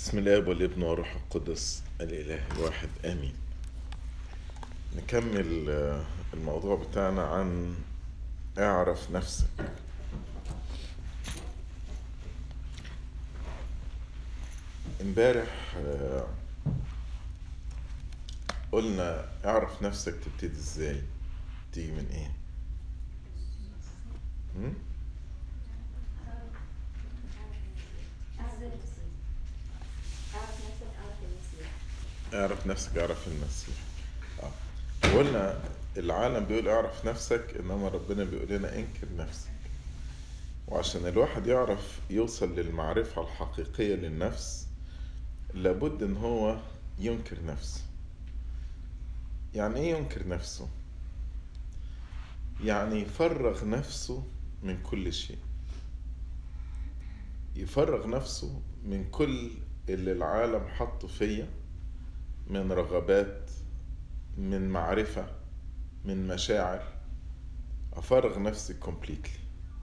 بسم الله والابن والروح القدس الإله الواحد آمين نكمل آه، الموضوع بتاعنا عن اعرف نفسك امبارح آه، قلنا اعرف نفسك تبتدي ازاي تيجي من ايه هم؟ اعرف نفسك اعرف المسيح اه قلنا العالم بيقول اعرف نفسك انما ربنا بيقول لنا انكر نفسك وعشان الواحد يعرف يوصل للمعرفة الحقيقية للنفس لابد ان هو ينكر نفسه يعني ايه ينكر نفسه يعني يفرغ نفسه من كل شيء يفرغ نفسه من كل اللي العالم حطه فيا من رغبات من معرفة من مشاعر أفرغ نفسي كومبليتلي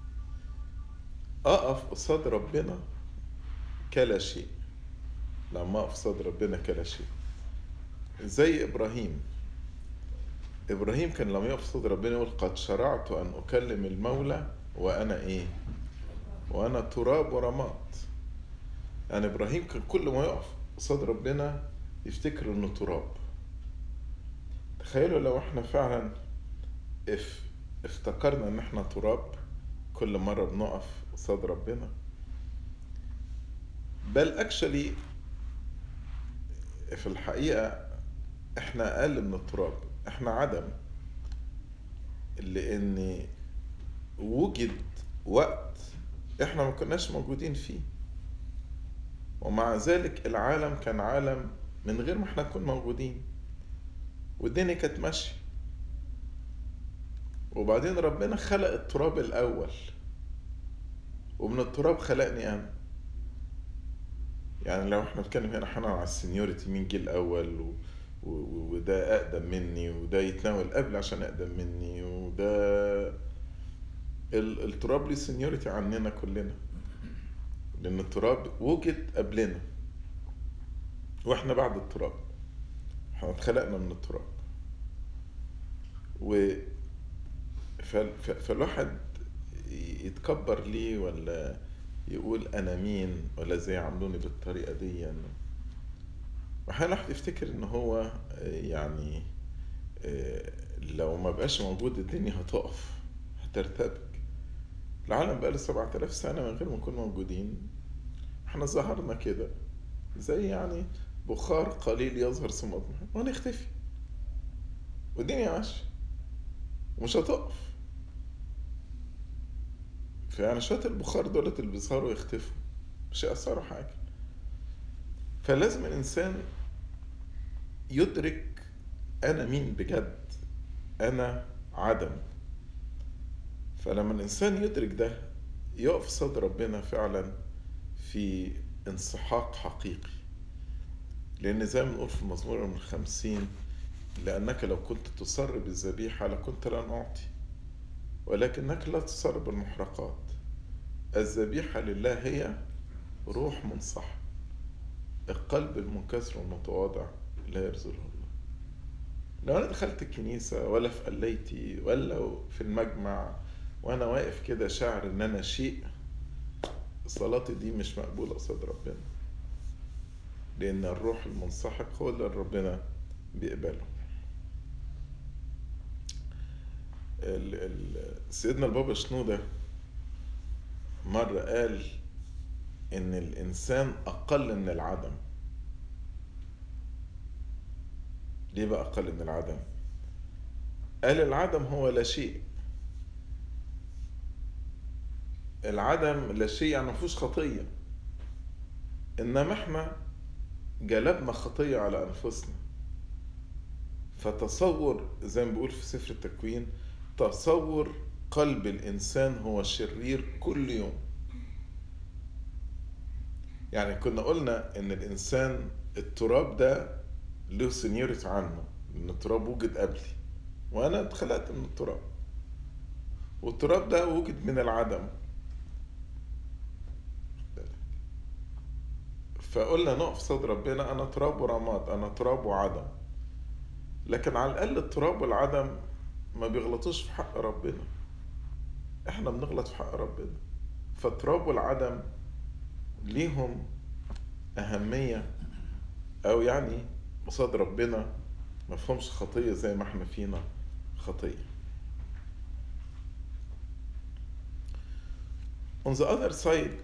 أقف قصاد ربنا كلا شيء لما أقف قصاد ربنا كلا شيء زي إبراهيم إبراهيم كان لما يقف قصاد ربنا يقول قد شرعت أن أكلم المولى وأنا إيه وأنا تراب ورماد يعني إبراهيم كان كل ما يقف قصاد ربنا يفتكر انه تراب تخيلوا لو احنا فعلا اف افتكرنا ان احنا تراب كل مرة بنقف قصاد ربنا بل اكشلي في الحقيقة احنا اقل من التراب احنا عدم لان وجد وقت احنا ما كناش موجودين فيه ومع ذلك العالم كان عالم من غير ما احنا نكون موجودين والدنيا كانت ماشية وبعدين ربنا خلق التراب الأول ومن التراب خلقني أنا يعني لو احنا بنتكلم هنا احنا على السنيورتي مين جه الأول و... و... وده أقدم مني وده يتناول قبل عشان أقدم مني وده ال... التراب ليه سنيورتي عننا كلنا لأن التراب وجد قبلنا واحنا بعد التراب احنا اتخلقنا من التراب و فال... فالواحد يتكبر ليه ولا يقول انا مين ولا ازاي عملوني بالطريقه دي يعني. واحيانا الواحد يفتكر ان هو يعني لو ما بقاش موجود الدنيا هتقف هترتبك العالم بقى له 7000 سنه من غير ما نكون موجودين احنا ظهرنا كده زي يعني بخار قليل يظهر ثم يضمحل وهنختفي والدنيا ماشية ومش هتقف فيعني شوية البخار دولت اللي بيظهروا يختفوا مش هيأثروا حاجة فلازم الإنسان يدرك أنا مين بجد أنا عدم فلما الإنسان يدرك ده يقف صدر ربنا فعلا في انسحاق حقيقي لأن زي ما بنقول في المزمور من الخمسين لأنك لو كنت تصر بالذبيحة لكنت لن أعطي ولكنك لا تصر بالمحرقات الذبيحة لله هي روح منصح القلب المنكسر والمتواضع لا يرزله الله لو أنا دخلت الكنيسة ولا في قليتي ولا في المجمع وأنا واقف كده شاعر إن أنا شيء صلاتي دي مش مقبولة قصاد ربنا لأن الروح المنسحق هو اللي ربنا بيقبله ال ال سيدنا البابا شنودة مرة قال إن الإنسان أقل من العدم ليه بقى أقل من العدم؟ قال العدم هو لا شيء العدم لا شيء يعني مفيهوش خطية إنما إحنا جلبنا خطية على أنفسنا فتصور زي ما بيقول في سفر التكوين تصور قلب الإنسان هو شرير كل يوم يعني كنا قلنا إن الإنسان التراب ده له سنيورتي عنه إن التراب وجد قبلي وأنا اتخلقت من التراب والتراب ده وجد من العدم فقلنا نقف صد ربنا انا تراب ورماد انا تراب وعدم لكن على الاقل التراب والعدم ما بيغلطوش في حق ربنا احنا بنغلط في حق ربنا فالتراب والعدم ليهم اهميه او يعني قصاد ربنا ما فهمش خطيه زي ما احنا فينا خطيه on the other side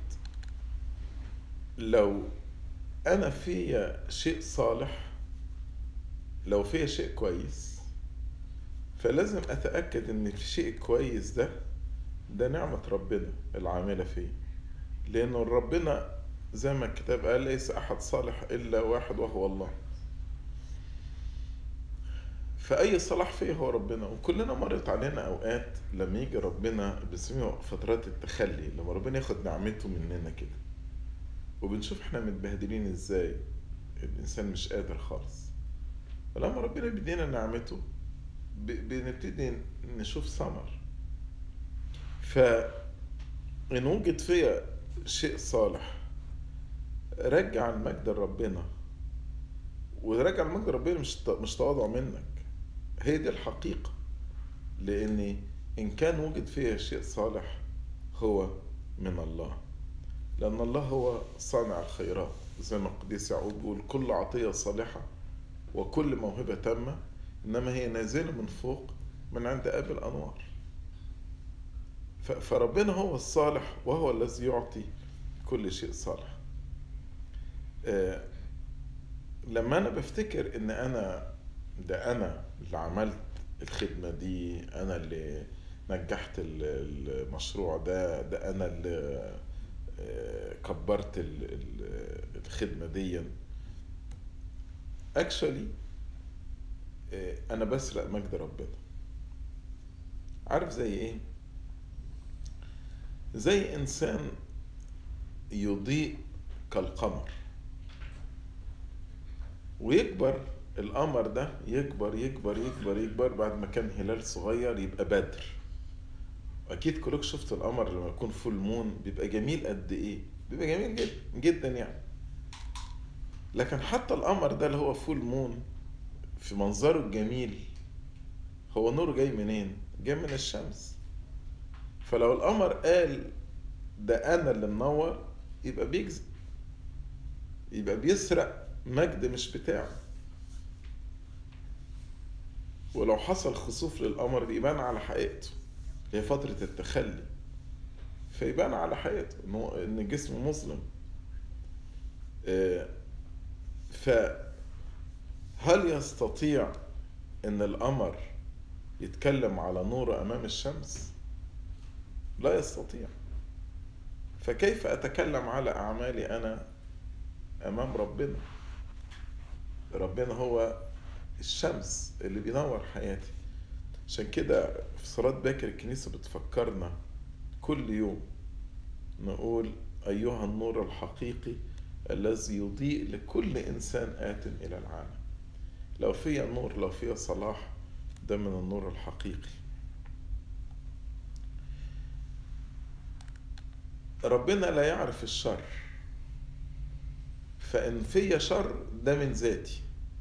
لو انا فيا شيء صالح لو فيا شيء كويس فلازم اتاكد ان في شيء كويس ده ده نعمه ربنا العامله فيه لانه ربنا زي ما الكتاب قال ليس احد صالح الا واحد وهو الله فأي صلاح فيه هو ربنا وكلنا مرت علينا أوقات لما يجي ربنا بنسميها فترات التخلي لما ربنا ياخد نعمته مننا كده وبنشوف احنا متبهدلين ازاي الإنسان مش قادر خالص فلما ربنا بيدينا نعمته بنبتدي نشوف ثمر فإن وجد فيا شيء صالح رجع المجد لربنا ورجع المجد لربنا مش مش تواضع منك هي دي الحقيقة لأن إن كان وجد فيها شيء صالح هو من الله لأن الله هو صانع الخيرات زي ما القديس يعقوب بيقول كل عطية صالحة وكل موهبة تامة إنما هي نازلة من فوق من عند أب الأنوار فربنا هو الصالح وهو الذي يعطي كل شيء صالح لما أنا بفتكر إن أنا ده انا اللي عملت الخدمه دي انا اللي نجحت المشروع ده ده انا اللي كبرت الخدمه دي اكشولي انا بسرق مجد ربنا عارف زي ايه زي انسان يضيء كالقمر ويكبر القمر ده يكبر يكبر يكبر يكبر بعد ما كان هلال صغير يبقى بدر اكيد كلك شفت القمر لما يكون فول مون بيبقى جميل قد ايه بيبقى جميل جدا جدا يعني لكن حتى القمر ده اللي هو فول مون في منظره الجميل هو نوره جاي منين جاي من الشمس فلو القمر قال ده انا اللي منور يبقى بيكذب يبقى بيسرق مجد مش بتاعه ولو حصل خسوف للقمر يبان على حقيقته هي فترة التخلي فيبان على حقيقته ان الجسم مظلم فهل يستطيع ان القمر يتكلم على نور امام الشمس لا يستطيع فكيف اتكلم على اعمالي انا امام ربنا ربنا هو الشمس اللي بينور حياتي عشان كده في صلاة باكر الكنيسة بتفكرنا كل يوم نقول أيها النور الحقيقي الذي يضيء لكل إنسان آت إلى العالم لو فيها نور لو فيها صلاح ده من النور الحقيقي ربنا لا يعرف الشر فإن فيا شر ده من ذاتي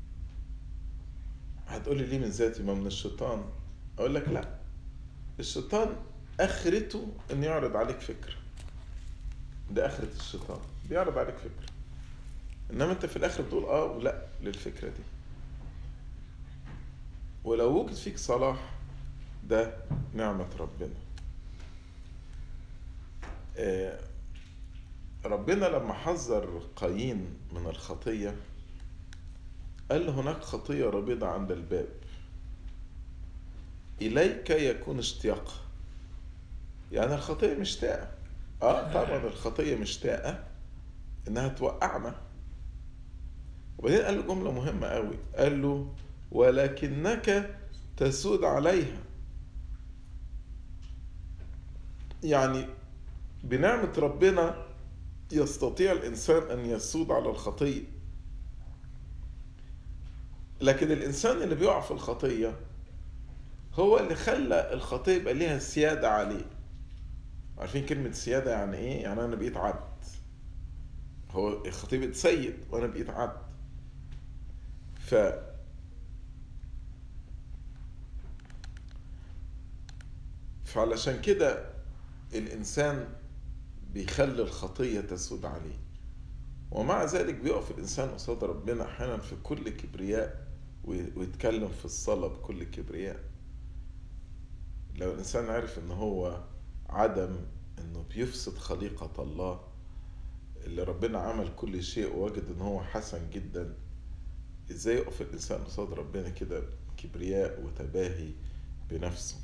هتقولي ليه من ذاتي ما من الشيطان اقول لك لا الشيطان اخرته ان يعرض عليك فكره ده اخرة الشيطان بيعرض عليك فكرة انما انت في الاخر بتقول اه ولا للفكرة دي ولو وجد فيك صلاح ده نعمة ربنا آه ربنا لما حذر قايين من الخطية قال له هناك خطية رابضة عند الباب إليك يكون اشتياقها يعني الخطية مشتاقة اه طبعا الخطية مشتاقة انها توقعنا وبعدين قال له جملة مهمة قوي قال له ولكنك تسود عليها يعني بنعمة ربنا يستطيع الإنسان أن يسود على الخطية لكن الإنسان اللي بيقع في الخطية هو اللي خلى الخطية يبقى ليها سيادة عليه عارفين كلمة سيادة يعني إيه؟ يعني أنا بقيت عبد هو الخطيب اتسيد وانا بقيت عبد ف فعلشان كده الانسان بيخلي الخطيه تسود عليه ومع ذلك بيقف الانسان قصاد ربنا احيانا في كل كبرياء ويتكلم في الصلاه بكل كبرياء لو الانسان عرف ان هو عدم انه بيفسد خليقه الله اللي ربنا عمل كل شيء ووجد ان هو حسن جدا ازاي يقف الانسان قصاد ربنا كده كبرياء وتباهي بنفسه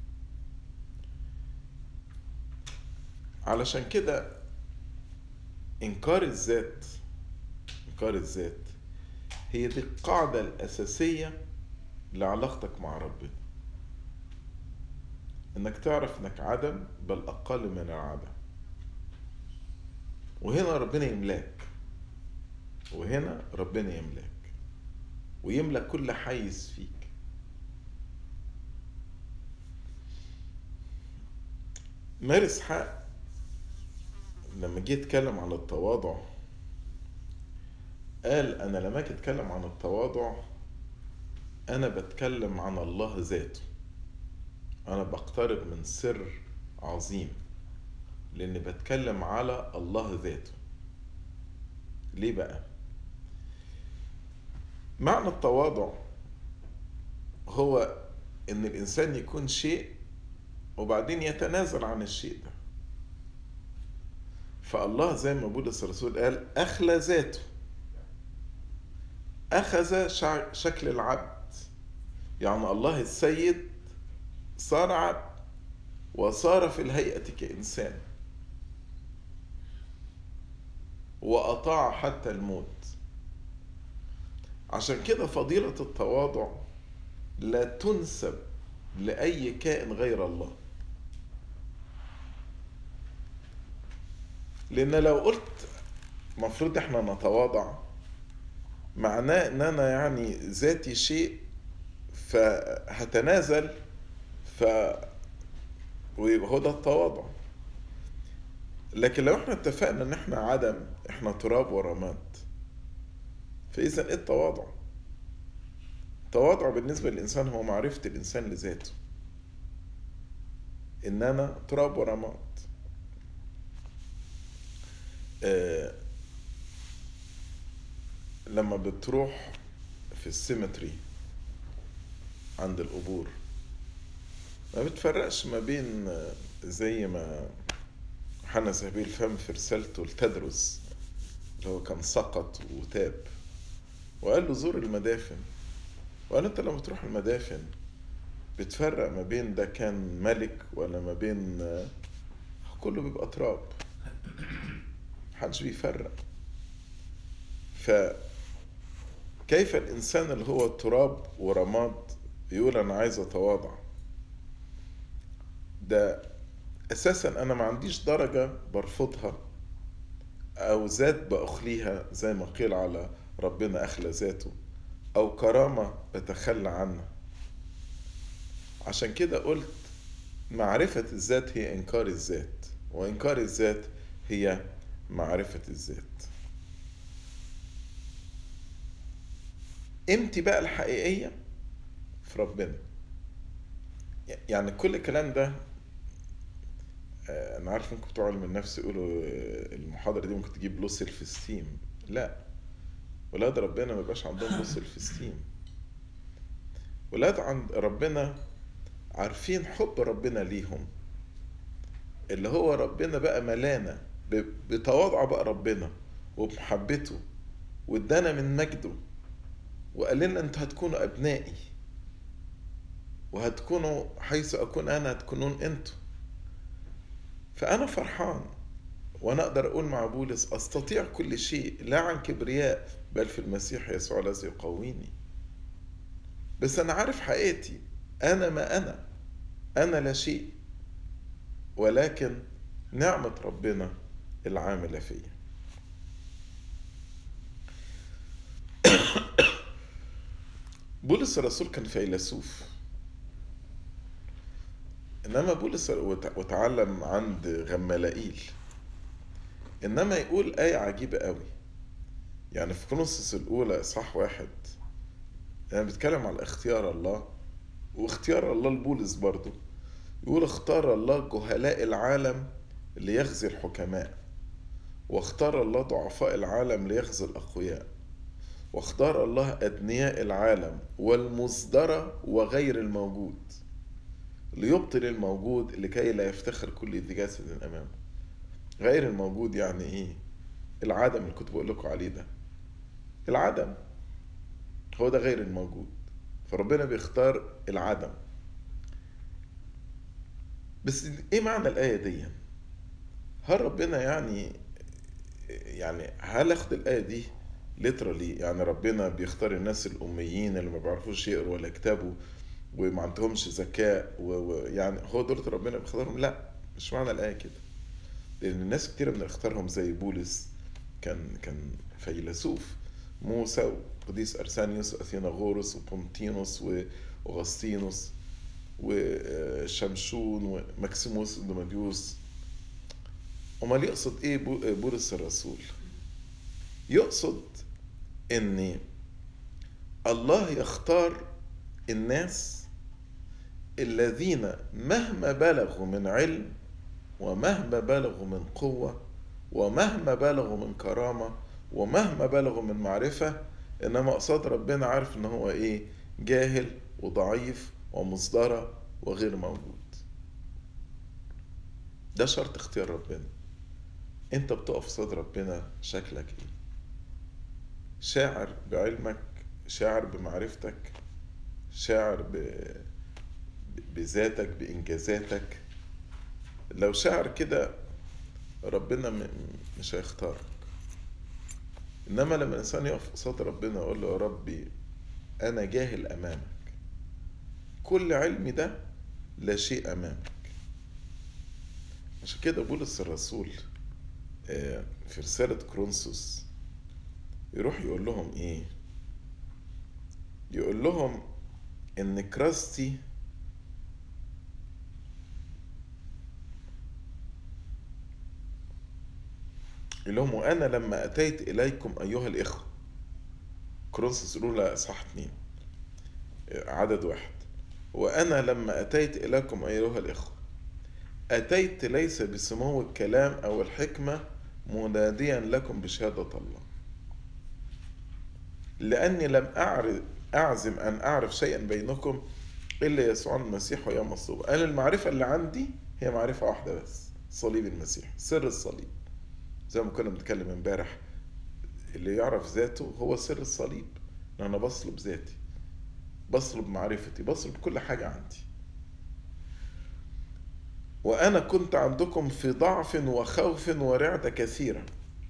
علشان كده انكار الذات انكار الذات هي دي القاعدة الأساسية لعلاقتك مع ربنا انك تعرف انك عدم بل اقل من العدم وهنا ربنا يملاك وهنا ربنا يملاك ويملك كل حيز فيك مارس حق لما جه يتكلم عن التواضع قال انا لما اجي اتكلم عن التواضع انا بتكلم عن الله ذاته انا بقترب من سر عظيم لاني بتكلم على الله ذاته ليه بقى معنى التواضع هو ان الانسان يكون شيء وبعدين يتنازل عن الشيء ده فالله زي ما بولس الرسول قال اخلى ذاته اخذ شكل العبد يعني الله السيد صار عبد وصار في الهيئه كانسان واطاع حتى الموت عشان كده فضيله التواضع لا تنسب لاي كائن غير الله لان لو قلت المفروض احنا نتواضع معناه ان انا يعني ذاتي شيء فهتنازل ف ويبقى هو ده التواضع لكن لو احنا اتفقنا ان احنا عدم احنا تراب ورماد فاذا ايه التواضع التواضع بالنسبه للانسان هو معرفه الانسان لذاته ان انا تراب ورماد آه لما بتروح في السيمتري عند القبور ما بتفرقش ما بين زي ما حنا زهبيل الفم في رسالته لتدرس اللي هو كان سقط وتاب وقال له زور المدافن وقال انت لما تروح المدافن بتفرق ما بين ده كان ملك ولا ما بين كله بيبقى تراب محدش بيفرق فكيف الإنسان اللي هو تراب ورماد يقول أنا عايز أتواضع ده أساسا أنا ما عنديش درجة برفضها أو ذات بأخليها زي ما قيل على ربنا أخلى ذاته أو كرامة بتخلى عنها عشان كده قلت معرفة الذات هي إنكار الذات وإنكار الذات هي معرفة الذات قيمتي بقى الحقيقية في ربنا يعني كل الكلام ده أنا عارف انكم بتوع علم النفس يقولوا المحاضرة دي ممكن تجيب له سيلف ستيم لا ولاد ربنا ما يبقاش عندهم له سيلف ستيم ولاد عند ربنا عارفين حب ربنا ليهم اللي هو ربنا بقى ملانا بتواضع بقى ربنا وبمحبته وادانا من مجده وقال لنا انتوا هتكونوا ابنائي وهتكونوا حيث اكون انا هتكونون انتوا فانا فرحان وانا اقدر اقول مع بولس استطيع كل شيء لا عن كبرياء بل في المسيح يسوع الذي يقويني بس انا عارف حقيقتي انا ما انا انا لا شيء ولكن نعمه ربنا العامله فيا بولس الرسول كان فيلسوف انما بولس وتعلم عند غمالائيل انما يقول آية عجيبة قوي يعني في كورنثوس الأولى صح واحد يعني بيتكلم على اختيار الله واختيار الله لبولس برضه يقول اختار الله جهلاء العالم ليخزي الحكماء واختار الله ضعفاء العالم ليخزي الأقوياء واختار الله أدنياء العالم والمصدرة وغير الموجود ليبطل الموجود لكي لا يفتخر كل ذي جسد أمامه غير الموجود يعني إيه العدم اللي كنت بقول لكم عليه ده العدم هو ده غير الموجود فربنا بيختار العدم بس ايه معنى الآية دي هل ربنا يعني يعني هل اخد الآية دي ليترالي يعني ربنا بيختار الناس الأميين اللي ما بيعرفوش يقروا ولا يكتبوا وما عندهمش ذكاء ويعني هو دول ربنا بيختارهم لا مش معنى الآية كده لأن الناس كتير بنختارهم زي بولس كان كان فيلسوف موسى وقديس أرسانيوس وأثيناغورس وبونتينوس وأغسطينوس وشمشون ومكسيموس دوماديوس امال يقصد ايه بولس الرسول يقصد ان الله يختار الناس الذين مهما بلغوا من علم ومهما بلغوا من قوة ومهما بلغوا من كرامة ومهما بلغوا من معرفة إنما قصاد ربنا عارف إن هو إيه جاهل وضعيف ومصدرة وغير موجود ده شرط اختيار ربنا انت بتقف صد ربنا شكلك ايه شاعر بعلمك شاعر بمعرفتك شاعر ب... بذاتك بإنجازاتك لو شاعر كده ربنا م... مش هيختارك إنما لما الإنسان يقف قصاد ربنا يقول له يا ربي أنا جاهل أمامك كل علمي ده لا شيء أمامك عشان كده بولس الرسول في رسالة كرونسوس يروح يقول لهم ايه يقول لهم ان كراستي يقول لهم وانا لما اتيت اليكم ايها الاخوه كرونسوس الاولى صح اتنين عدد واحد وانا لما اتيت اليكم ايها الاخوه أتيت ليس بسمو الكلام أو الحكمة مناديا لكم بشهادة الله لأني لم أعرف أعزم أن أعرف شيئا بينكم إلا يسوع المسيح ويوم الصلب أنا المعرفة اللي عندي هي معرفة واحدة بس صليب المسيح سر الصليب زي ما كنا بنتكلم امبارح اللي يعرف ذاته هو سر الصليب ان انا بصلب ذاتي بصلب معرفتي بصلب كل حاجة عندي وأنا كنت عندكم في ضعف وخوف ورعدة كثيرة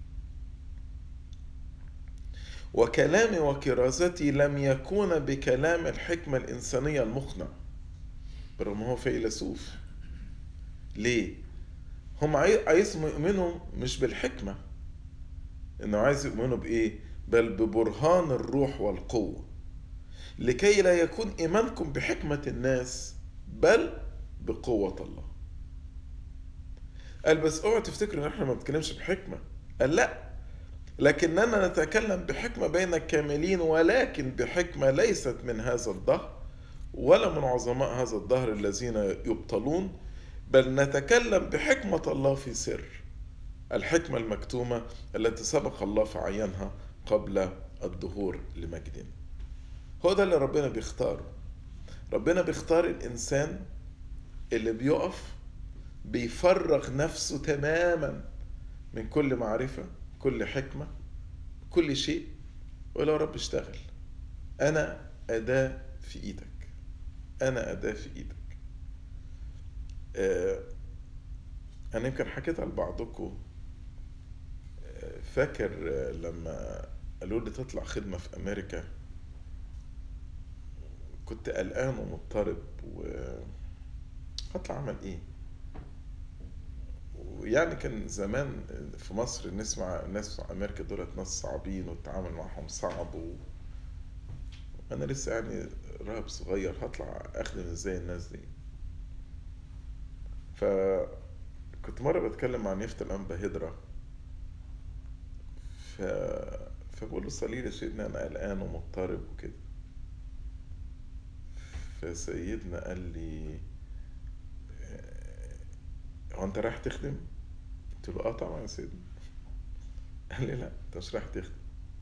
وكلامي وكرازتي لم يكون بكلام الحكمة الإنسانية المقنع برغم هو فيلسوف ليه؟ هم عايزهم يؤمنوا مش بالحكمة إنه عايز يؤمنوا بإيه؟ بل ببرهان الروح والقوة لكي لا يكون إيمانكم بحكمة الناس بل بقوة الله قال بس اوعوا تفتكروا ان احنا ما بنتكلمش بحكمه قال لا لكننا نتكلم بحكمه بين الكاملين ولكن بحكمه ليست من هذا الدهر ولا من عظماء هذا الدهر الذين يبطلون بل نتكلم بحكمه الله في سر الحكمه المكتومه التي سبق الله فعينها قبل الظهور لمجدنا هو ده اللي ربنا بيختاره ربنا بيختار الانسان اللي بيقف بيفرغ نفسه تماما من كل معرفة كل حكمة كل شيء ويقول يا رب اشتغل أنا أداة في إيدك أنا أداة في إيدك آه أنا يمكن حكيتها لبعضكم آه فاكر آه لما قالوا لي تطلع خدمة في أمريكا كنت قلقان ومضطرب و هطلع أعمل إيه؟ ويعني كان زمان في مصر نسمع الناس بتوع امريكا دولت ناس صعبين والتعامل معهم صعب و... انا لسه يعني راهب صغير هطلع اخدم ازاي الناس دي فكنت مرة بتكلم مع نيافة الأنبا هدرة ف... فبقول له صلي لي سيدنا انا قلقان ومضطرب وكده فسيدنا قال لي آه، هو انت رايح تخدم؟ قلت له اه طبعا يا سيدنا قال لي لا انت مش رايح تخدم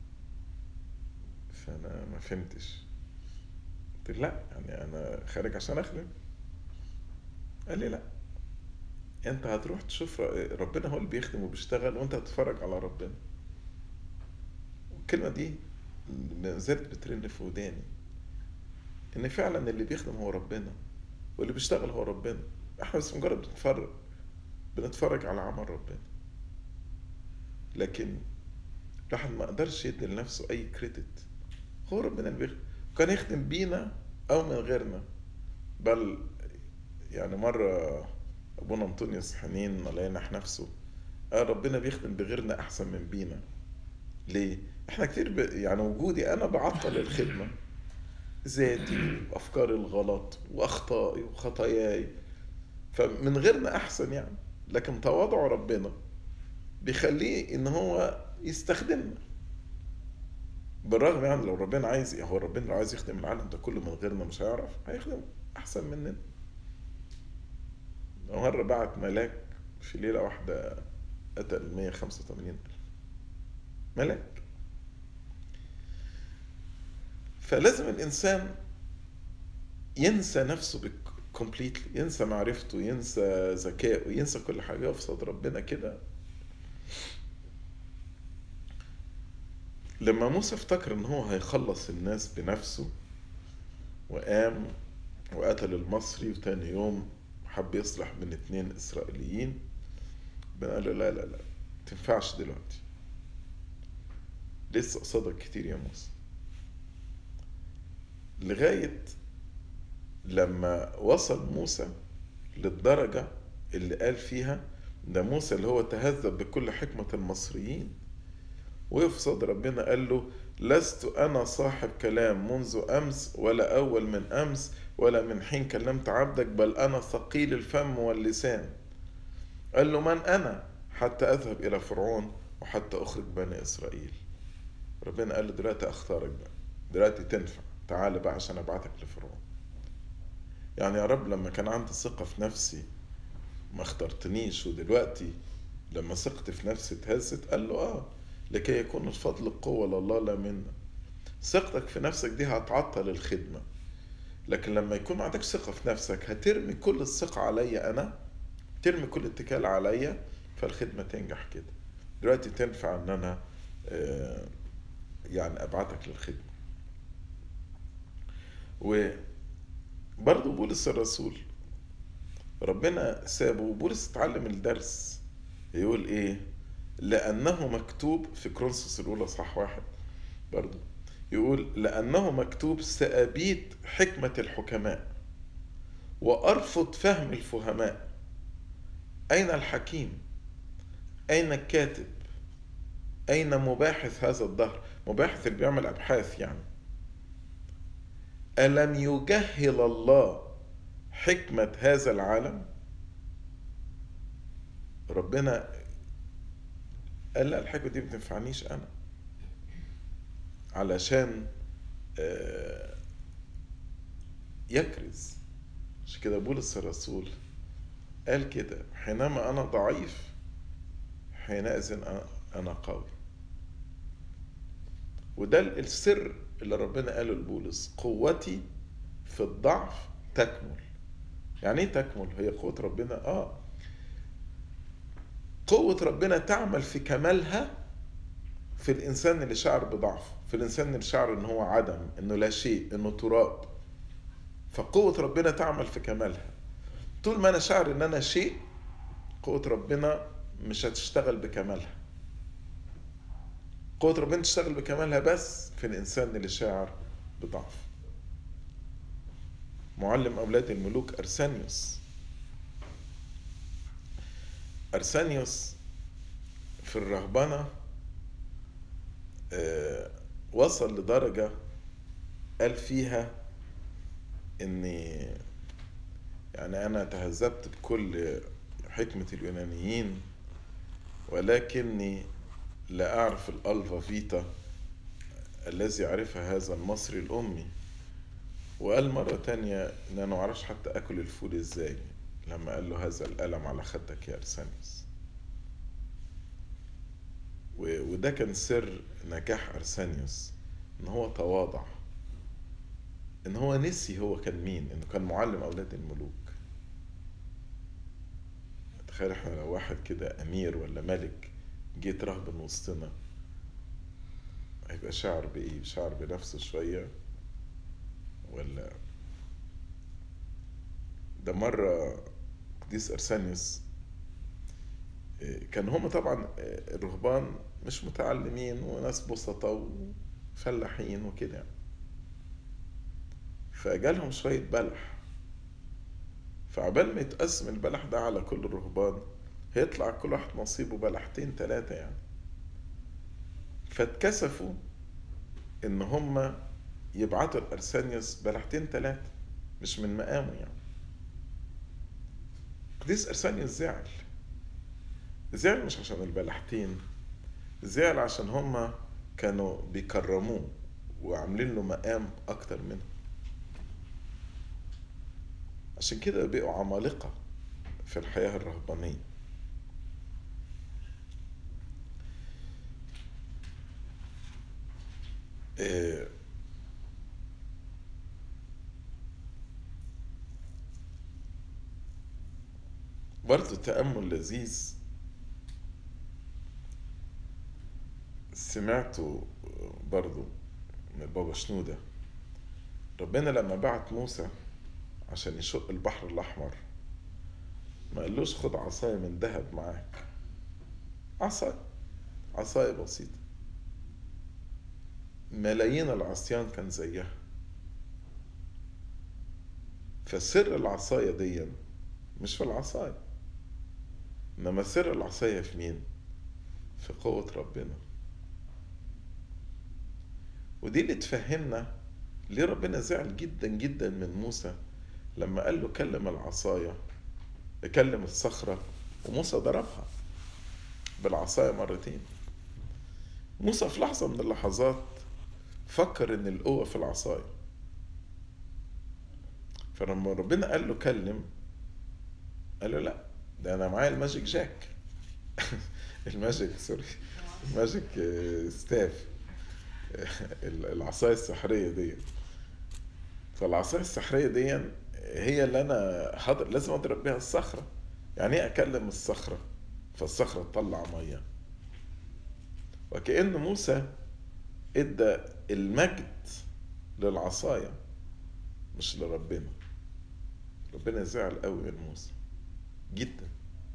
فانا ما فهمتش قلت له لا يعني انا خارج عشان اخدم قال لي لا انت هتروح تشوف ر- ربنا هو اللي بيخدم وبيشتغل وانت هتتفرج على ربنا والكلمة دي ما زالت بترن في وداني ان فعلا اللي بيخدم هو ربنا واللي بيشتغل هو ربنا احنا بس مجرد بنتفرج بنتفرج على عمل ربنا لكن الواحد ما قدرش يدي لنفسه اي كريدت هو ربنا اللي بيخدم كان يخدم بينا او من غيرنا بل يعني مرة ابونا انطونيوس حنين الله ينح نفسه قال ربنا بيخدم بغيرنا احسن من بينا ليه احنا كتير ب... يعني وجودي انا بعطل الخدمة ذاتي وافكاري الغلط واخطائي وخطاياي فمن غيرنا احسن يعني لكن تواضع ربنا بيخليه ان هو يستخدمنا بالرغم يعني لو ربنا عايز هو ربنا لو عايز يخدم العالم ده كله من غيرنا مش هيعرف هيخدم احسن مننا مرة بعت ملاك في ليلة واحدة قتل 185 ألف ملاك فلازم الإنسان ينسى نفسه كومبليتلي ينسى معرفته ينسى ذكائه ينسى كل حاجة يقف صد ربنا كده لما موسى افتكر ان هو هيخلص الناس بنفسه وقام وقتل المصري وتاني يوم حب يصلح بين اتنين اسرائيليين ربنا قال له لا لا لا تنفعش دلوقتي لسه قصادك كتير يا موسى لغاية لما وصل موسى للدرجة اللي قال فيها ده موسى اللي هو تهذب بكل حكمة المصريين وقف صدر ربنا قال له لست أنا صاحب كلام منذ أمس ولا أول من أمس ولا من حين كلمت عبدك بل أنا ثقيل الفم واللسان قال له من أنا حتى أذهب إلى فرعون وحتى أخرج بني إسرائيل ربنا قال له دلوقتي أختارك بقى دلوقتي تنفع تعال بقى عشان أبعتك لفرعون يعني يا رب لما كان عندي ثقة في نفسي ما اخترتنيش ودلوقتي لما ثقتي في نفسي اتهزت قال له اه لكي يكون الفضل القوة لله لا منا ثقتك في نفسك دي هتعطل الخدمة لكن لما يكون ما عندكش ثقة في نفسك هترمي كل الثقة عليا أنا ترمي كل الاتكال عليا فالخدمة تنجح كده دلوقتي تنفع إن أنا آه، يعني أبعتك للخدمة وبرضه بولس الرسول ربنا سابه وبولس اتعلم الدرس يقول ايه لأنه مكتوب في كرونسوس الأولى صح واحد برضه يقول لأنه مكتوب سأبيد حكمة الحكماء وأرفض فهم الفهماء أين الحكيم أين الكاتب أين مباحث هذا الدهر مباحث اللي بيعمل أبحاث يعني ألم يجهل الله حكمة هذا العالم ربنا قال لا الحكمة دي ما بتنفعنيش أنا علشان آه، يكرز عشان كده بولس الرسول قال كده حينما أنا ضعيف حينئذ أنا- أنا قوي وده السر اللي ربنا قاله لبولس قوتي في الضعف تكمل يعني ايه تكمل هي قوة ربنا اه قوة ربنا تعمل في كمالها في الإنسان اللي شعر بضعف في الإنسان اللي شعر إن هو عدم إنه لا شيء إنه تراب فقوة ربنا تعمل في كمالها طول ما أنا شعر إن أنا شيء قوة ربنا مش هتشتغل بكمالها قوة ربنا تشتغل بكمالها بس في الإنسان اللي شاعر بضعف معلم أولاد الملوك أرسانيوس أرسانيوس في الرهبنة آه، وصل لدرجة قال فيها إني يعني أنا تهذبت بكل حكمة اليونانيين ولكني لا أعرف الألفا فيتا الذي يعرفها هذا المصري الأمي وقال مرة تانية إن أنا معرفش حتى أكل الفول إزاي لما قال له هذا الألم على خدك يا أرسانيوس وده كان سر نجاح أرسانيوس إن هو تواضع إن هو نسي هو كان مين إنه كان معلم أولاد الملوك تخيل احنا لو واحد كده أمير ولا ملك جيت رهب من وسطنا هيبقى شعر بإيه؟ شعر بنفسه شوية ولا ده مرة قديس أرسانيوس كان هم طبعا الرهبان مش متعلمين وناس بسطة وفلاحين وكده فجالهم شوية بلح فعبال ما يتقسم البلح ده على كل الرهبان هيطلع كل واحد نصيبه بلحتين تلاتة يعني فاتكسفوا ان هم يبعتوا الارسانيوس بلحتين تلاتة مش من مقامه يعني قديس ارسانيوس زعل زعل مش عشان البلحتين زعل عشان هما كانوا بيكرموه وعاملين له مقام اكتر منه عشان كده بقوا عمالقة في الحياة الرهبانية إيه برضه تأمل لذيذ سمعته برضه من البابا شنودة ربنا لما بعت موسى عشان يشق البحر الأحمر ما قالوش خد عصاية من ذهب معاك عصاية عصاية بسيطة ملايين العصيان كان زيها فسر العصاية دي مش في العصاية إنما سر العصاية في مين؟ في قوة ربنا ودي اللي تفهمنا ليه ربنا زعل جدا جدا من موسى لما قال له كلم العصاية كلم الصخرة وموسى ضربها بالعصاية مرتين موسى في لحظة من اللحظات فكر ان القوة في العصاية فلما ربنا قال له كلم قال له لا ده انا معايا الماجيك جاك الماجيك سوري الماجيك ستاف العصاية السحرية دي فالعصاية السحرية دي هي اللي انا حاضر لازم اضرب بيها الصخرة يعني ايه اكلم الصخرة فالصخرة تطلع مية وكأن موسى ادى المجد للعصاية مش لربنا ربنا زعل قوي من موسى جدا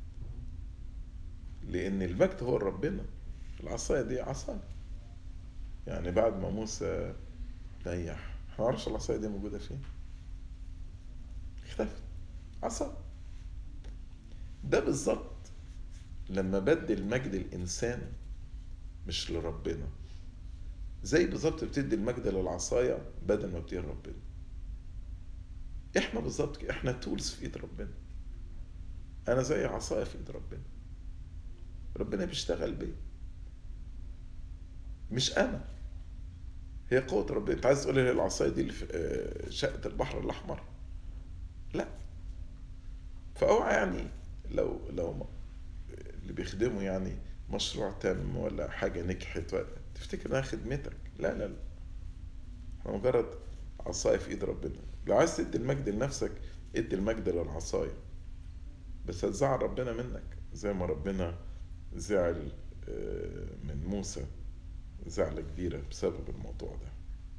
لان المجد هو ربنا العصاية دي عصاية يعني بعد ما موسى نيح احنا معرفش العصاية دي موجودة فين اختفت عصا ده بالظبط لما بدل مجد الانسان مش لربنا زي بالظبط بتدي المجد للعصايه بدل ما بتدي ربنا احنا بالظبط احنا تولز في ايد ربنا انا زي عصايه في ايد ربنا ربنا بيشتغل بيا مش انا هي قوة ربنا انت عايز تقول لي العصاية دي اللي في شقة البحر الأحمر لا فاوعى يعني لو لو اللي بيخدموا يعني مشروع تم ولا حاجة نجحت تفتكر انها خدمتك لا لا لا احنا مجرد عصاية في ايد ربنا لو عايز تدي المجد لنفسك ادي المجد للعصاية بس هتزعل ربنا منك زي ما ربنا زعل من موسى زعلة كبيرة بسبب الموضوع ده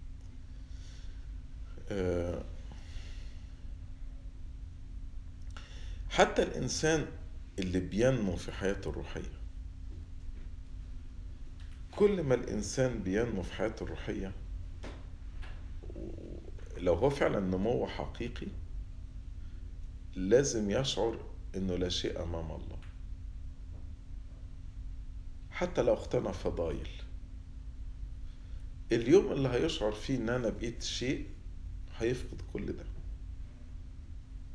حتى الإنسان اللي بينمو في حياته الروحية كل ما الإنسان بينمو في حياته الروحية لو هو فعلا نمو حقيقي لازم يشعر إنه لا شيء أمام الله حتى لو اقتنى فضايل اليوم اللي هيشعر فيه ان انا بقيت شيء هيفقد كل ده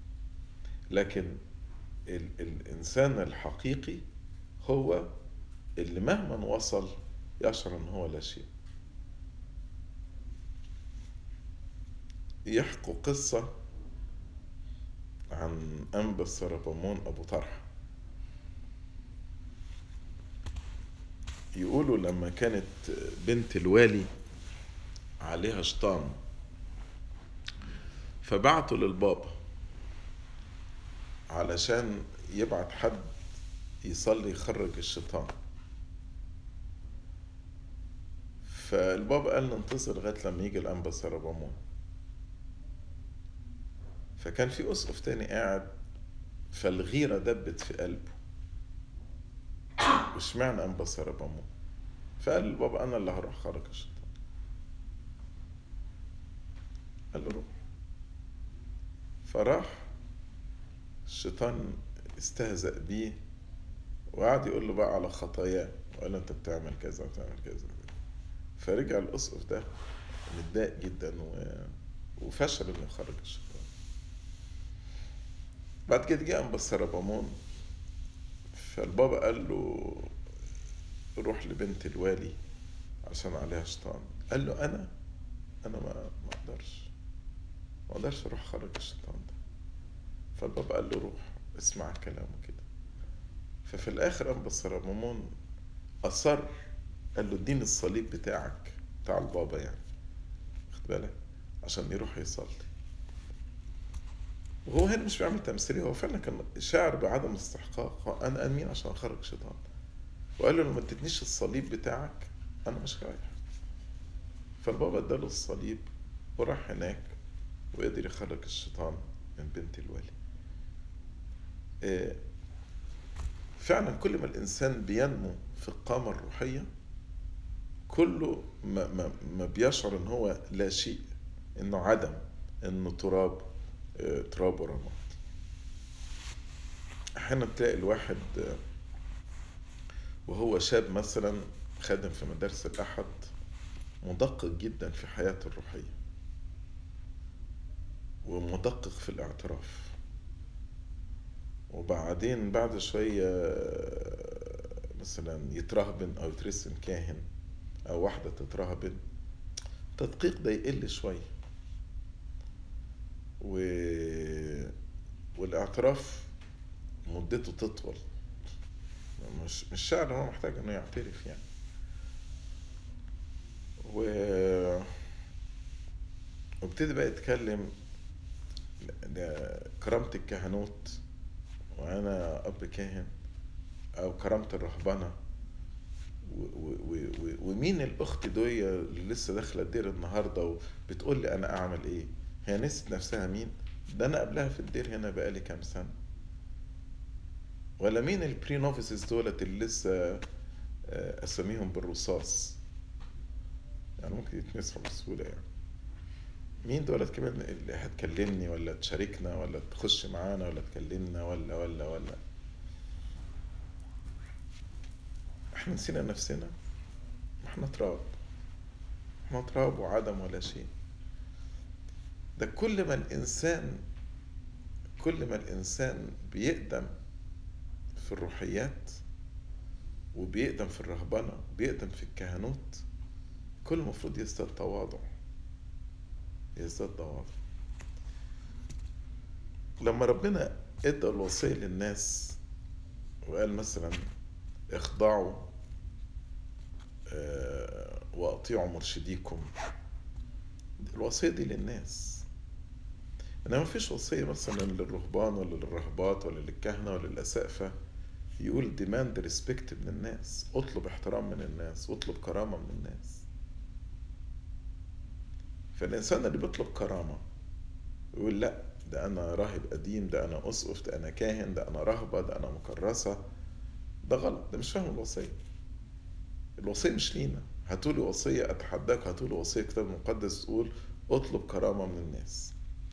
لكن ال الانسان الحقيقي هو اللي مهما وصل يشعر ان هو لا شيء يحكوا قصة عن أنبا سربمون أبو طرحة يقولوا لما كانت بنت الوالي عليها شيطان فبعتوا للبابا علشان يبعت حد يصلي يخرج الشيطان فالبابا قال له انتظر لغايه لما يجي الانبا سربامون فكان في اسقف تاني قاعد فالغيره دبت في قلبه واشمعنى انبا سربامون فقال للبابا انا اللي هروح خرج الشيطان قال له روح فراح الشيطان استهزأ بيه وقعد يقول له بقى على خطاياه وقال له انت بتعمل كذا وبتعمل كذا فرجع الاسقف ده متضايق جدا و... وفشل انه يخرج الشيطان بعد كده جه انبا سربامون فالبابا قال له روح لبنت الوالي عشان عليها شيطان قال له انا انا ما ما اقدرش ما اقدرش اروح اخرج الشيطان ده فالبابا قال له روح اسمع كلامه كده ففي الاخر انبا سربامون اصر قال له اديني الصليب بتاعك بتاع البابا يعني واخد بالك عشان يروح يصلي وهو هنا مش بيعمل تمثيلية هو فعلا كان شاعر بعدم الاستحقاق انا امين عشان اخرج شيطان وقال له لو ما اديتنيش الصليب بتاعك انا مش رايح فالبابا اداله الصليب وراح هناك وقدر يخرج الشيطان من بنت الوالي فعلا كل ما الانسان بينمو في القامه الروحيه كله ما, ما, ما بيشعر ان هو لا شيء انه عدم انه تراب تراب ورماد احيانا تلاقي الواحد وهو شاب مثلا خادم في مدارس الاحد مدقق جدا في حياته الروحيه ومدقق في الاعتراف وبعدين بعد شوية مثلا يترهبن أو يترسم كاهن أو واحدة تترهبن التدقيق ده يقل شوية و... والاعتراف مدته تطول مش مش شعر هو محتاج انه يعترف يعني و وابتدي بقى يتكلم كرامة الكهنوت وأنا أب كاهن أو كرامة الرهبنة ومين الأخت دي اللي لسه داخلة الدير النهاردة وبتقول لي أنا أعمل إيه؟ هي نسيت نفسها مين؟ ده أنا قبلها في الدير هنا بقالي كام سنة ولا مين البري نوفيسز دولت اللي لسه أسميهم بالرصاص يعني ممكن يتمسحوا بسهولة يعني مين دولت كمان اللي هتكلمني ولا تشاركنا ولا تخش معانا ولا تكلمنا ولا ولا ولا احنا نسينا نفسنا احنا تراب احنا تراب وعدم ولا شيء ده كل ما الانسان كل ما الانسان بيقدم في الروحيات وبيقدم في الرهبنة بيقدم في الكهنوت كل المفروض يزداد تواضع يزداد تواضع لما ربنا ادى الوصية للناس وقال مثلا اخضعوا واطيعوا مرشديكم الوصية دي للناس انما مفيش وصية مثلا للرهبان ولا للرهبات ولا للكهنة ولا للأسقفة يقول ديماند ريسبكت من الناس اطلب احترام من الناس اطلب كرامة من الناس فالإنسان اللي بيطلب كرامة يقول لا ده أنا راهب قديم ده أنا أسقف ده أنا كاهن ده أنا رهبة ده أنا مكرسة ده غلط ده مش فاهم الوصية الوصية مش لينا هاتولي وصية أتحداك هاتولي وصية كتاب مقدس تقول اطلب كرامة من الناس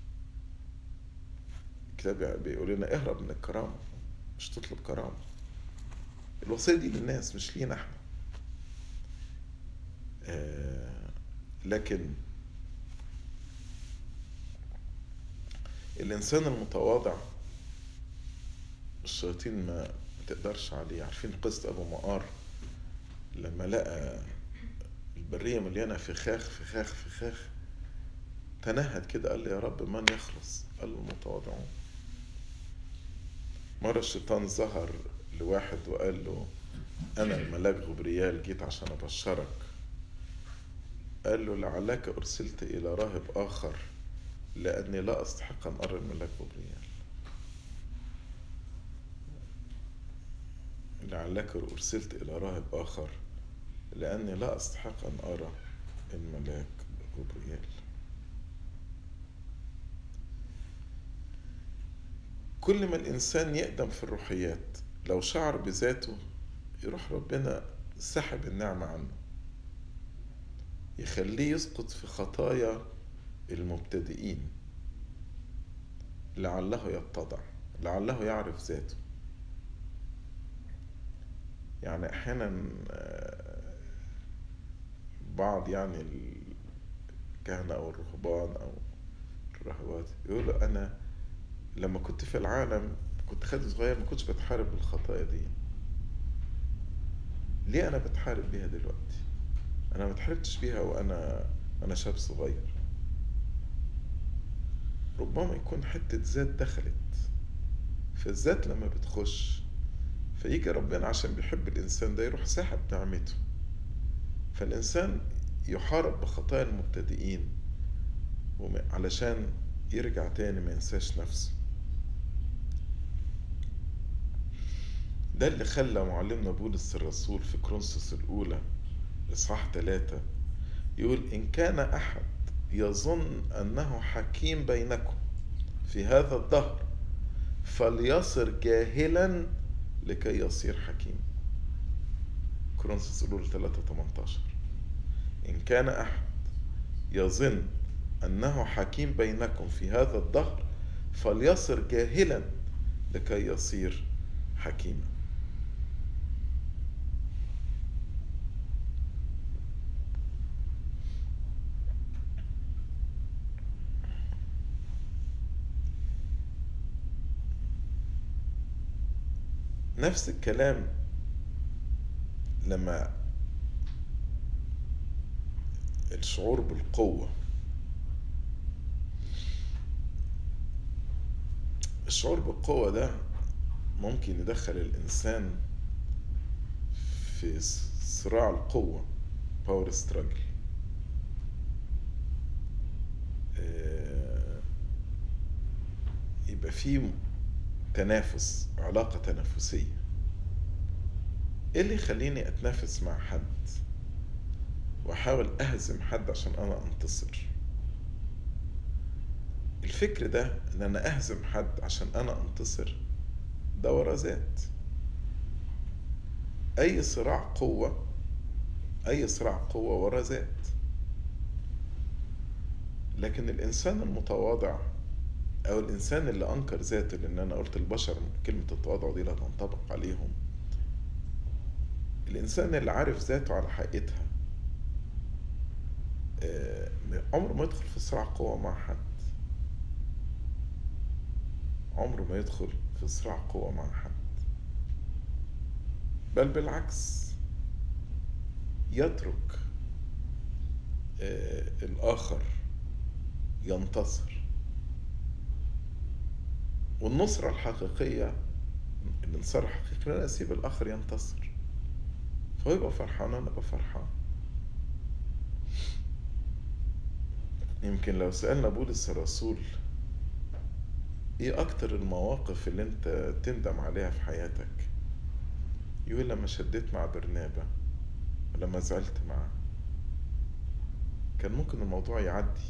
الكتاب بيقول لنا اهرب من الكرامة مش تطلب كرامة الوصية دي للناس مش لينا احنا آه لكن الإنسان المتواضع الشياطين ما تقدرش عليه عارفين قصة أبو مقار لما لقى البرية مليانة فخاخ فخاخ فخاخ تنهد كده قال لي يا رب من يخلص قال له المتواضعون مرة الشيطان ظهر لواحد وقال له أنا الملاك غبريال جيت عشان أبشرك قال له لعلك أرسلت إلى راهب آخر لأني لا أستحق أن أرى الملاك غبريال لعلك أرسلت إلى راهب آخر لأني لا أستحق أن أرى الملاك غبريال كل ما الإنسان يقدم في الروحيات لو شعر بذاته يروح ربنا سحب النعمة عنه يخليه يسقط في خطايا المبتدئين لعله يتضع لعله يعرف ذاته يعني احيانا بعض يعني الكهنة او الرهبان او الرهبات يقولوا انا لما كنت في العالم كنت خد صغير ما كنتش بتحارب بالخطايا دي ليه انا بتحارب بيها دلوقتي انا ما اتحاربتش بيها وانا انا شاب صغير ربما يكون حتة ذات دخلت فالذات لما بتخش فيجي ربنا عشان بيحب الإنسان ده يروح ساحب نعمته فالإنسان يحارب بخطايا المبتدئين علشان يرجع تاني ما ينساش نفسه ده اللي خلى معلمنا بولس الرسول في كرونسوس الأولى إصحاح ثلاثة يقول إن كان أحد يظن أنه حكيم بينكم في هذا الدهر فليصر جاهلا لكي يصير حكيم كرونسوس الأولى 3 18 إن كان أحد يظن أنه حكيم بينكم في هذا الدهر فليصر جاهلا لكي يصير حكيما نفس الكلام لما الشعور بالقوة الشعور بالقوة ده ممكن يدخل الإنسان في صراع القوة باور ستراجل يبقى فيه تنافس علاقة تنافسية ايه اللي يخليني اتنافس مع حد واحاول اهزم حد عشان انا انتصر الفكر ده ان انا اهزم حد عشان انا انتصر ده ورا ذات اي صراع قوة اي صراع قوة ورا ذات لكن الانسان المتواضع او الانسان اللي انكر ذاته لان انا قلت البشر كلمة التواضع دي لا تنطبق عليهم الانسان اللي عارف ذاته على حقيقتها عمره ما يدخل في صراع قوة مع حد عمره ما يدخل في صراع قوة مع حد بل بالعكس يترك الآخر ينتصر والنصرة الحقيقية الانتصار الحقيقي أنا أسيب الآخر ينتصر فهو يبقى فرحان أنا أبقى فرحان يمكن لو سألنا بولس الرسول ايه اكتر المواقف اللي انت تندم عليها في حياتك يقول لما شديت مع برنابا ولما زعلت معاه كان ممكن الموضوع يعدي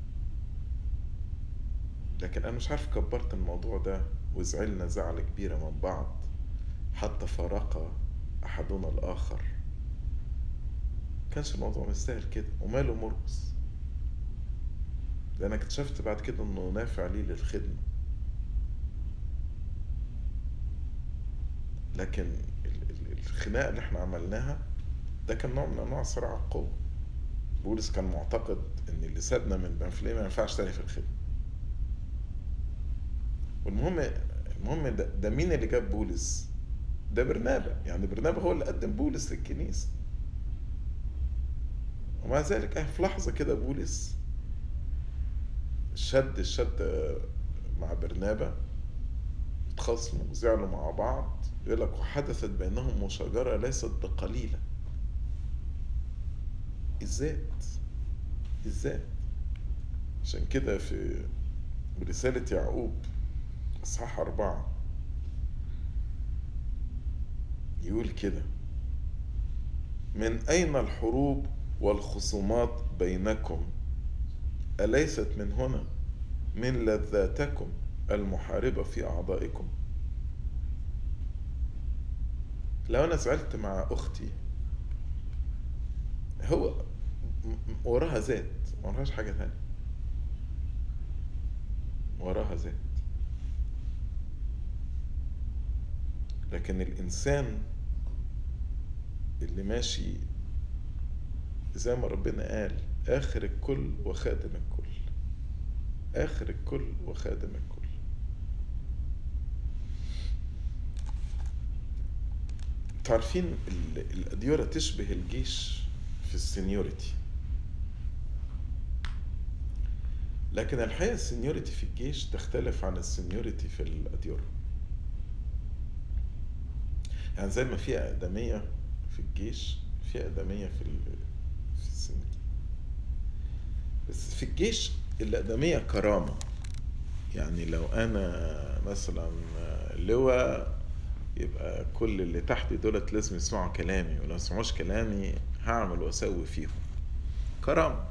لكن انا مش عارف كبرت الموضوع ده وزعلنا زعلة كبيرة من بعض حتى فرق احدنا الاخر كانش الموضوع مستاهل كده وماله مرقص ده انا اكتشفت بعد كده انه نافع لي للخدمة لكن الخناقة اللي احنا عملناها ده كان نوع من انواع صراع القوة بولس كان معتقد ان اللي سابنا من بنفليه ما ينفعش تاني في الخدمة والمهم المهم ده, ده مين اللي جاب بولس ده برنابا يعني برنابا هو اللي قدم بولس للكنيسة ومع ذلك اه في لحظة كده بولس شد الشد مع برنابا اتخاصموا وزعلوا مع بعض يقول لك وحدثت بينهم مشاجرة ليست بقليلة الذات الذات عشان كده في رسالة يعقوب إصحاح أربعة يقول كده من أين الحروب والخصومات بينكم أليست من هنا من لذاتكم المحاربة في أعضائكم لو أنا زعلت مع أختي هو وراها ذات ما وراهاش حاجة تانية وراها ذات لكن الإنسان اللي ماشي زي ما ربنا قال آخر الكل وخادم الكل آخر الكل وخادم الكل تعرفين الأديرة تشبه الجيش في السنيورتي لكن الحقيقة السنيورتي في الجيش تختلف عن السنيورتي في الأديرة يعني زي ما في أقدمية في الجيش في أقدمية في في السنيورتي بس في الجيش الأقدمية كرامة يعني لو أنا مثلا لواء يبقى كل اللي تحتي دولت لازم يسمعوا كلامي ولو سمعوش كلامي هعمل واسوي فيهم كرامة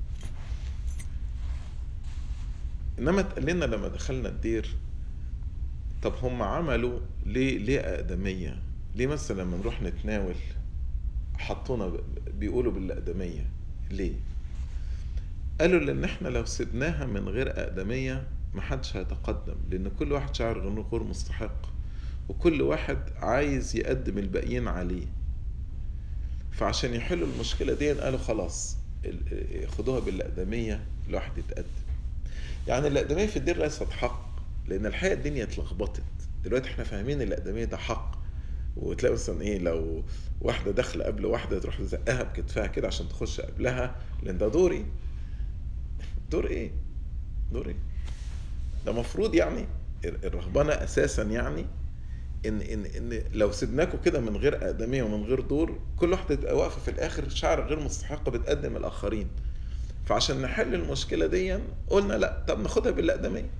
انما اتقال لنا لما دخلنا الدير طب هم عملوا ليه ليه اقدميه ليه مثلا لما نروح نتناول حطونا بيقولوا بالاقدميه ليه قالوا لان احنا لو سبناها من غير اقدميه محدش هيتقدم لان كل واحد شعر انه غير مستحق وكل واحد عايز يقدم الباقيين عليه فعشان يحلوا المشكله دي قالوا خلاص خدوها بالاقدميه الواحد يتقدم يعني الأقدمية في الدين ليست حق لأن الحقيقة الدنيا اتلخبطت دلوقتي احنا فاهمين الأقدمية ده حق وتلاقي مثلا ايه لو واحدة داخلة قبل واحدة تروح تزقها بكتفها كده عشان تخش قبلها لأن ده دوري دور ايه؟ دور ايه؟ ده مفروض يعني الرهبنة أساسا يعني إن إن إن لو سيبناكوا كده من غير أقدمية ومن غير دور كل واحدة تبقى واقفة في الآخر شعر غير مستحقة بتقدم الآخرين فعشان نحل المشكله دي قلنا لا طب ناخدها بالاقدميه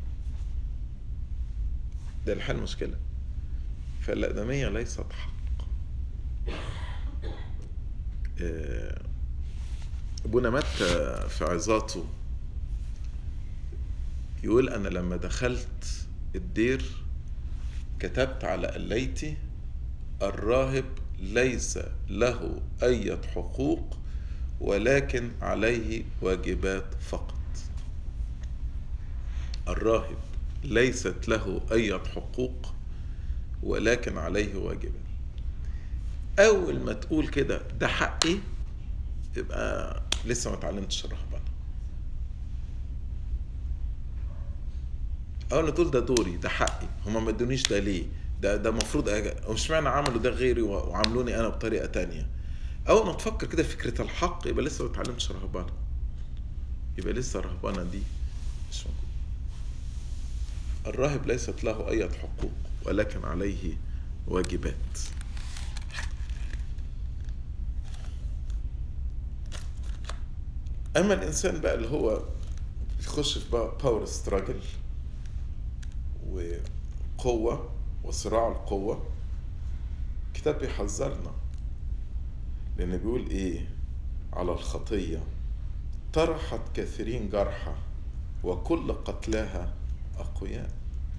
ده الحل المشكله فالاقدميه ليست حق ابونا مات في عظاته يقول انا لما دخلت الدير كتبت على قليتي الراهب ليس له اي حقوق ولكن عليه واجبات فقط الراهب ليست له اي حقوق ولكن عليه واجبات اول ما تقول كده ده حقي يبقى لسه ما اتعلمتش الرهبنه اول ما تقول ده دوري ده حقي هما ما ادونيش ده ليه ده ده المفروض مش معنى عملوا ده غيري وعاملوني انا بطريقه تانية اول ما تفكر كده فكره الحق يبقى لسه ما اتعلمتش رهبنه يبقى لسه الرهبنه دي مش موجوده الراهب ليست له اي حقوق ولكن عليه واجبات اما الانسان بقى اللي هو يخش في باور ستراجل وقوه وصراع القوه الكتاب بيحذرنا لأن بيقول إيه على الخطية طرحت كثيرين جرحى وكل قتلاها أقوياء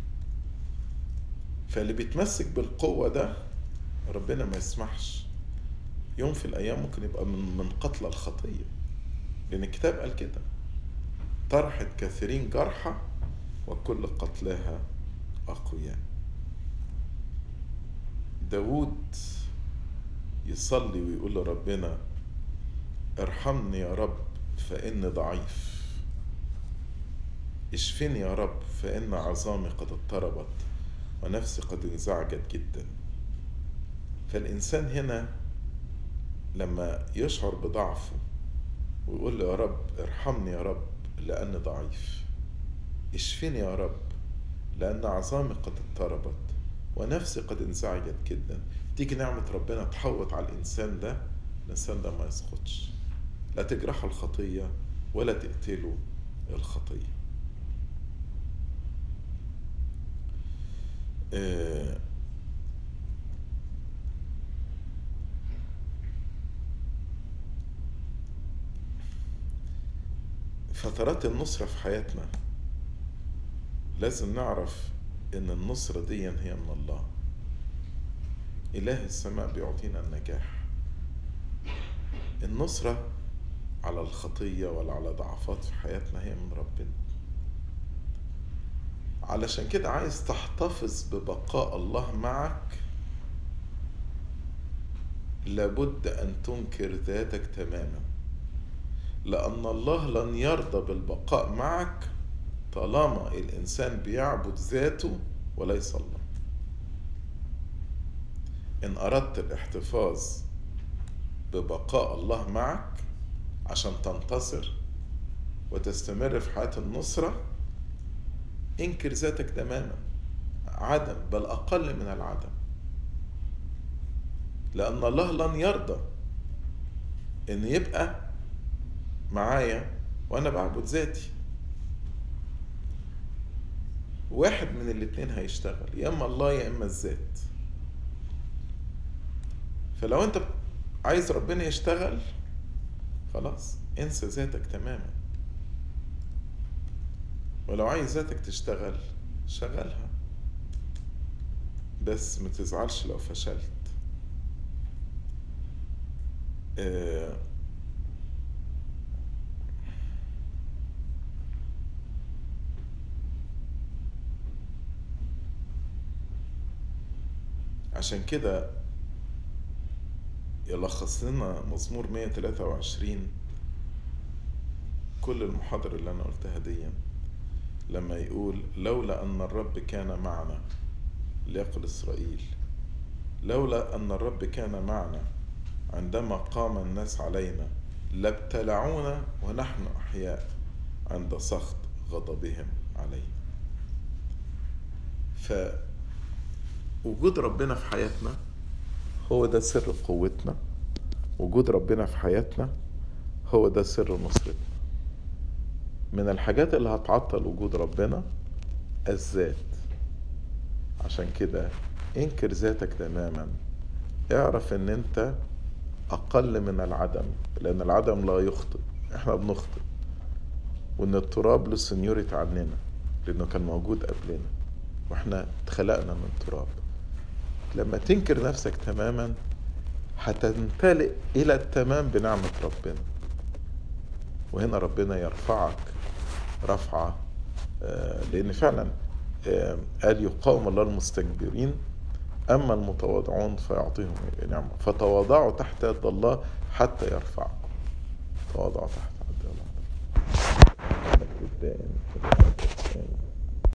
فاللي بيتمسك بالقوة ده ربنا ما يسمحش يوم في الأيام ممكن يبقى من من قتل الخطية لأن الكتاب قال كده طرحت كثيرين جرحى وكل قتلاها أقوياء داود يصلي ويقول لربنا ارحمني يا رب فإني ضعيف اشفني يا رب فإن عظامي قد اضطربت ونفسي قد انزعجت جدا فالإنسان هنا لما يشعر بضعفه ويقول له يا رب ارحمني يا رب لأني ضعيف اشفني يا رب لأن عظامي قد اضطربت ونفسي قد انزعجت جدا تيجي نعمة ربنا تحوط على الإنسان ده الإنسان ده ما يسقطش لا تجرحه الخطية ولا تقتله الخطية آه فترات النصرة في حياتنا لازم نعرف ان النصرة دي هي من الله اله السماء بيعطينا النجاح النصرة على الخطية ولا على ضعفات في حياتنا هي من ربنا علشان كده عايز تحتفظ ببقاء الله معك لابد ان تنكر ذاتك تماما لان الله لن يرضى بالبقاء معك طالما الانسان بيعبد ذاته وليس الله ان اردت الاحتفاظ ببقاء الله معك عشان تنتصر وتستمر في حياه النصره انكر ذاتك تماما عدم بل اقل من العدم لان الله لن يرضى ان يبقى معايا وانا بعبد ذاتي واحد من الاتنين هيشتغل يا اما الله يا اما الذات فلو انت عايز ربنا يشتغل خلاص انسى ذاتك تماما ولو عايز ذاتك تشتغل شغلها بس ما تزعلش لو فشلت آه عشان كده يلخص لنا مزمور 123 كل المحاضرة اللي أنا قلتها دي لما يقول لولا أن الرب كان معنا ليقل إسرائيل لولا أن الرب كان معنا عندما قام الناس علينا لابتلعونا ونحن أحياء عند سخط غضبهم علينا فوجود ربنا في حياتنا هو ده سر قوتنا وجود ربنا في حياتنا هو ده سر نصرتنا من الحاجات اللي هتعطل وجود ربنا الذات عشان كده انكر ذاتك تماما اعرف ان انت اقل من العدم لان العدم لا يخطئ احنا بنخطئ وان التراب له سنيوريتي عننا لانه كان موجود قبلنا واحنا اتخلقنا من تراب لما تنكر نفسك تماما هتمتلئ الى التمام بنعمة ربنا وهنا ربنا يرفعك رفعة لأن فعلا قال يقاوم الله المستكبرين أما المتواضعون فيعطيهم نعمة فتواضعوا تحت يد الله حتى يرفعكم تواضعوا تحت يد الله